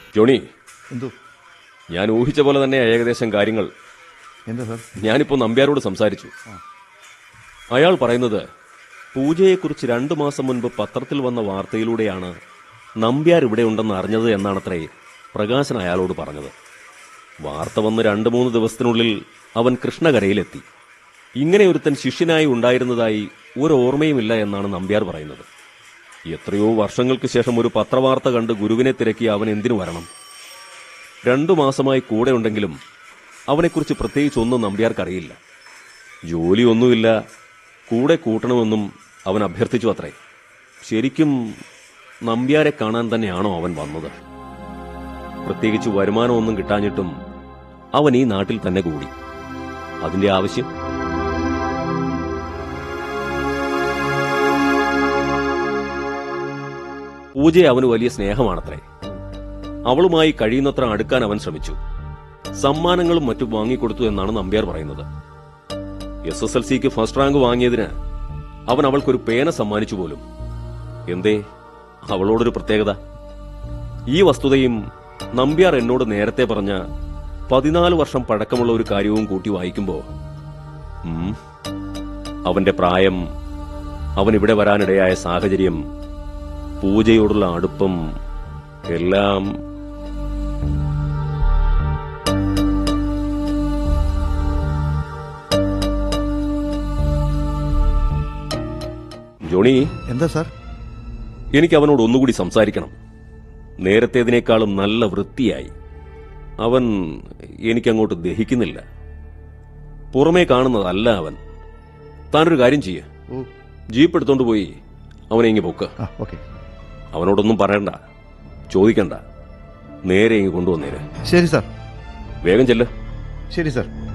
Johnny എന്തോ ഞാൻ ഊഹിച്ച പോലെ തന്നെ ഏകദേശം കാര്യങ്ങൾ എന്താ സാർ ഞാനിപ്പോൾ നമ്പ്യാരോട് സംസാരിച്ചു അയാൾ പറയുന്നത് പൂജയെക്കുറിച്ച് രണ്ടു മാസം മുൻപ് പത്രത്തിൽ വന്ന വാർത്തയിലൂടെയാണ് നമ്പ്യാർ ഇവിടെ ഉണ്ടെന്ന് അറിഞ്ഞത് എന്നാണത്രേ പ്രകാശൻ അയാളോട് പറഞ്ഞത് വാർത്ത വന്ന് രണ്ടു മൂന്ന് ദിവസത്തിനുള്ളിൽ അവൻ കൃഷ്ണകരയിലെത്തി ഇങ്ങനെ ഒരുത്തൻ ശിഷ്യനായി ഉണ്ടായിരുന്നതായി ഒരു ഓർമ്മയുമില്ല എന്നാണ് നമ്പ്യാർ പറയുന്നത് എത്രയോ വർഷങ്ങൾക്ക് ശേഷം ഒരു പത്രവാർത്ത കണ്ട് ഗുരുവിനെ തിരക്കി അവൻ എന്തിനു വരണം രണ്ടു മാസമായി കൂടെ ഉണ്ടെങ്കിലും അവനെക്കുറിച്ച് പ്രത്യേകിച്ച് ഒന്നും നമ്പ്യാർക്കറിയില്ല ജോലിയൊന്നുമില്ല കൂടെ കൂട്ടണമെന്നും അവൻ അഭ്യർത്ഥിച്ചു അത്രേ ശരിക്കും നമ്പ്യാരെ കാണാൻ തന്നെയാണോ അവൻ വന്നത് പ്രത്യേകിച്ച് വരുമാനമൊന്നും കിട്ടാഞ്ഞിട്ടും അവൻ ഈ നാട്ടിൽ തന്നെ കൂടി അതിന്റെ ആവശ്യം പൂജയെ അവന് വലിയ സ്നേഹമാണത്രേ അവളുമായി കഴിയുന്നത്ര അടുക്കാൻ അവൻ ശ്രമിച്ചു സമ്മാനങ്ങളും മറ്റും വാങ്ങിക്കൊടുത്തു എന്നാണ് നമ്പ്യാർ പറയുന്നത് എസ് എസ് എൽ സിക്ക് ഫസ്റ്റ് റാങ്ക് വാങ്ങിയതിന് അവൻ അവൾക്കൊരു പേന സമ്മാനിച്ചു പോലും എന്തേ അവളോടൊരു പ്രത്യേകത ഈ വസ്തുതയും നമ്പ്യാർ എന്നോട് നേരത്തെ പറഞ്ഞ പതിനാല് വർഷം പഴക്കമുള്ള ഒരു കാര്യവും കൂട്ടി വായിക്കുമ്പോ ഉം, അവന്റെ പ്രായം അവൻ ഇവിടെ വരാനിടയായ സാഹചര്യം പൂജയോടുള്ള അടുപ്പം എല്ലാം ജോണി എന്താ സാർ എനിക്ക് അവനോട് ഒന്നുകൂടി സംസാരിക്കണം നേരത്തേതിനേക്കാളും നല്ല വൃത്തിയായി അവൻ എനിക്കങ്ങോട്ട് ദഹിക്കുന്നില്ല പുറമേ കാണുന്നതല്ല അവൻ താനൊരു കാര്യം ചെയ്യ ഓ ജീപ്പ് എടുത്തോണ്ട് പോയി അവനെ ഇങ്ങ് പൊക്ക് ആ ഓക്കെ അവനോടൊന്നും പറയണ്ട ചോദിക്കണ്ട നേരെ ഇങ്ങ് കൊണ്ടുവന്നേര് ശരി സാർ വേഗം ചെല്ല് ശരി സാർ